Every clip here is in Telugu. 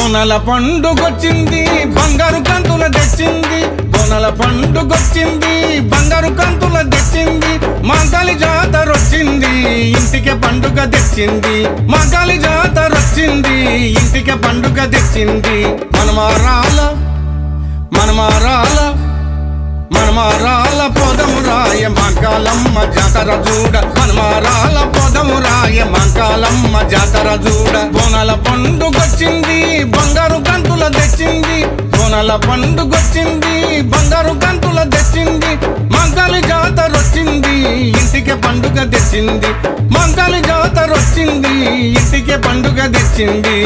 బోనల పండుగొచ్చింది బంగారు కంతుల తెచ్చింది బోనల పండుగొచ్చింది బంగారు కంతుల తెచ్చింది మంగళి జాతర వచ్చింది ఇంటికి పండుగ తెచ్చింది మంగళి జాతర వచ్చింది ఇంటికి పండుగ తెచ్చింది మనమారాల మనమారాల మనమారాల పొదము రాయ మంకాలమ్మ జాతర చూడ మనమారాల పొదము రాయ మంకాలమ్మ జాతర చూడ బోనాల పండుగొచ్చింది బంగారు కంతుల తెచ్చింది బోనాల పండుగొచ్చింది బంగారు కంతుల తెచ్చింది మంగళి జాతర వచ్చింది ఇంటికి పండుగ తెచ్చింది మంగళి జాతర వచ్చింది ఇంటికి పండుగ తెచ్చింది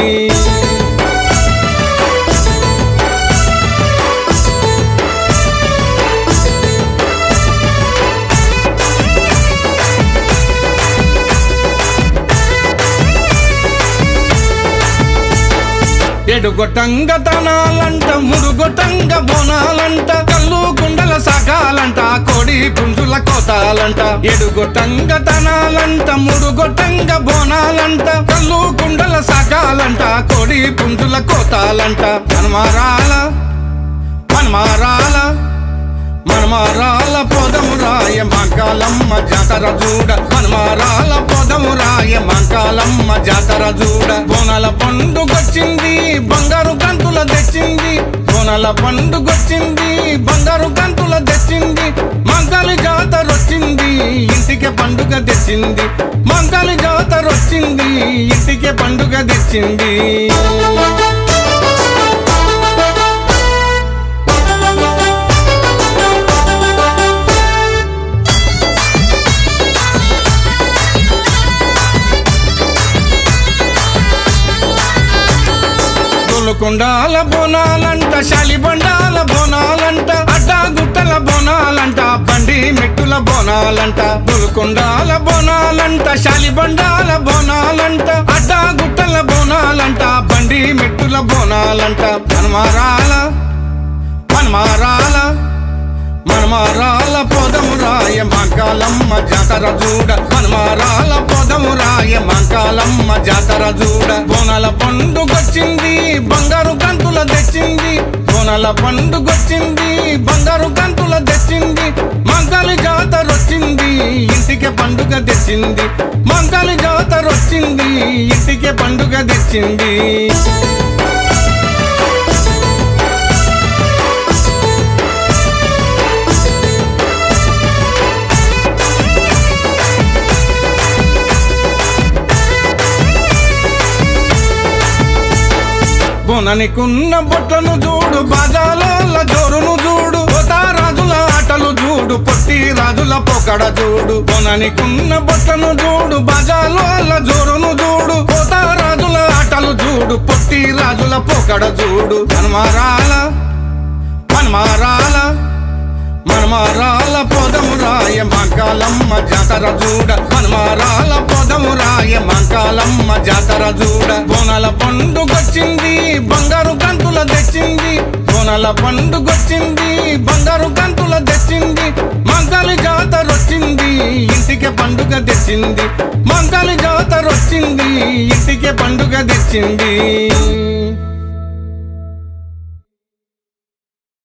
ఎడుగొట్టంగ తనాలంట ముడుగొట్టంగ బోనాలంట కళ్ళు గుండల సగాలంట కోడి పుంజుల కోతాలంట ఎడుగొట్టంగ తనాలంట ముడుగొట్టంగ బోనాలంట కళ్ళు గుండల సగాలంట కోడి పుంజుల కోతాలంట మనమారాల మనమారాల మనమారాల పొదము రాయ మంకాలమ్మ జాతర చూడ మనమారాల పొదము రాయ మంకాలమ్మ జాతర చూడ బోనాల పండుగొచ్చింది బంగారు కంతుల తెచ్చింది బోనాల పండుగొచ్చింది బంగారు కంతుల తెచ్చింది మంగళి జాతర వచ్చింది ఇంటికి పండుగ తెచ్చింది మంగళి జాతర వచ్చింది ఇంటికి పండుగ తెచ్చింది తొలుకొండాల బోనాలంట శాలిబండాల బోనాలంట అడ్డా గుట్టల బోనాలంట బండి మెట్టుల బోనాలంట తొలుకొండాల బోనాలంట శాలిబండాల బోనాలంట అడ్డా గుట్టల బోనాలంట బండి మెట్టుల బోనాలంట మనమారాల మనమారాల మనమారాల పొదము రాయ మంకాలమ్మ జాతర చూడ మనమారాల పొదము రాయ మంకాలమ్మ జాతర చూడ బోనాల పండుగొచ్చింది బంగారు కంతుల తెచ్చింది బోనాల పండుగొచ్చింది బంగారు కంతుల తెచ్చింది మంగళి జాతర వచ్చింది ఇంటికి పండుగ తెచ్చింది మంగళి జాతర వచ్చింది ఇంటికి పండుగ తెచ్చింది బొననికున్న బొట్టను చూడు బాజాల జోరును చూడు రాజుల ఆటలు చూడు పొట్టి రాజుల పొకడ చూడు బొననికున్న బొట్టను చూడు బాజాల జోరును చూడు రాజుల ఆటలు చూడు పొట్టి రాజుల పొకడ చూడు హనుమారాల హనుమారాల మనమారాల పొదము రాయ మంకాలమ్మ జాతర చూడ మనమారాల పొదము రాయ మంకాలమ్మ జాతర చూడ బోనాల పండుగొచ్చింది బంగారు కంతుల తెచ్చింది బోనాల పండుగొచ్చింది బంగారు కంతుల తెచ్చింది మంగళి జాతర వచ్చింది ఇంటికి పండుగ తెచ్చింది మంగళి జాతర వచ్చింది ఇంటికి పండుగ తెచ్చింది